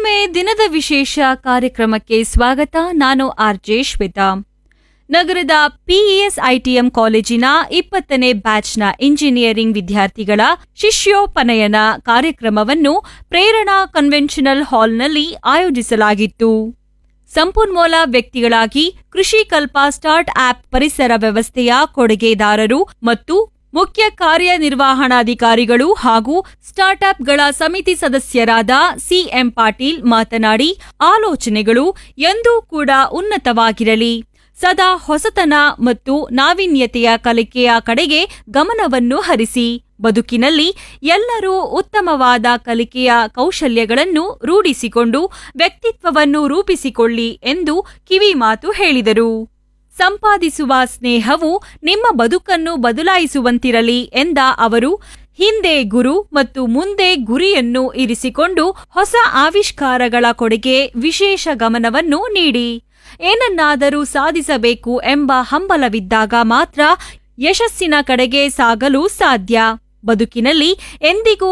ಮತ್ತೊಮ್ಮೆ ದಿನದ ವಿಶೇಷ ಕಾರ್ಯಕ್ರಮಕ್ಕೆ ಸ್ವಾಗತ ನಾನು ಆರ್ಜೆ ಶ್ವೇತಾ ನಗರದ ಪಿಇಎಸ್ ಐಟಿಎಂ ಕಾಲೇಜಿನ ಇಪ್ಪತ್ತನೇ ಬ್ಯಾಚ್ನ ಇಂಜಿನಿಯರಿಂಗ್ ವಿದ್ಯಾರ್ಥಿಗಳ ಶಿಷ್ಯೋಪನಯನ ಕಾರ್ಯಕ್ರಮವನ್ನು ಪ್ರೇರಣಾ ಕನ್ವೆನ್ಷನಲ್ ಹಾಲ್ನಲ್ಲಿ ಆಯೋಜಿಸಲಾಗಿತ್ತು ಸಂಪನ್ಮೂಲ ವ್ಯಕ್ತಿಗಳಾಗಿ ಕೃಷಿ ಕಲ್ಪ ಸ್ಟಾರ್ಟ್ ಆಪ್ ಪರಿಸರ ವ್ಯವಸ್ಥೆಯ ಕೊಡುಗೆದಾರರು ಮತ್ತು ಮುಖ್ಯ ಕಾರ್ಯನಿರ್ವಹಣಾಧಿಕಾರಿಗಳು ಹಾಗೂ ಸ್ಟಾರ್ಟ್ಅಪ್ಗಳ ಸಮಿತಿ ಸದಸ್ಯರಾದ ಸಿಎಂ ಪಾಟೀಲ್ ಮಾತನಾಡಿ ಆಲೋಚನೆಗಳು ಎಂದೂ ಕೂಡ ಉನ್ನತವಾಗಿರಲಿ ಸದಾ ಹೊಸತನ ಮತ್ತು ನಾವೀನ್ಯತೆಯ ಕಲಿಕೆಯ ಕಡೆಗೆ ಗಮನವನ್ನು ಹರಿಸಿ ಬದುಕಿನಲ್ಲಿ ಎಲ್ಲರೂ ಉತ್ತಮವಾದ ಕಲಿಕೆಯ ಕೌಶಲ್ಯಗಳನ್ನು ರೂಢಿಸಿಕೊಂಡು ವ್ಯಕ್ತಿತ್ವವನ್ನು ರೂಪಿಸಿಕೊಳ್ಳಿ ಎಂದು ಕಿವಿಮಾತು ಹೇಳಿದರು ಸಂಪಾದಿಸುವ ಸ್ನೇಹವು ನಿಮ್ಮ ಬದುಕನ್ನು ಬದಲಾಯಿಸುವಂತಿರಲಿ ಎಂದ ಅವರು ಹಿಂದೆ ಗುರು ಮತ್ತು ಮುಂದೆ ಗುರಿಯನ್ನು ಇರಿಸಿಕೊಂಡು ಹೊಸ ಆವಿಷ್ಕಾರಗಳ ಕೊಡುಗೆ ವಿಶೇಷ ಗಮನವನ್ನು ನೀಡಿ ಏನನ್ನಾದರೂ ಸಾಧಿಸಬೇಕು ಎಂಬ ಹಂಬಲವಿದ್ದಾಗ ಮಾತ್ರ ಯಶಸ್ಸಿನ ಕಡೆಗೆ ಸಾಗಲು ಸಾಧ್ಯ ಬದುಕಿನಲ್ಲಿ ಎಂದಿಗೂ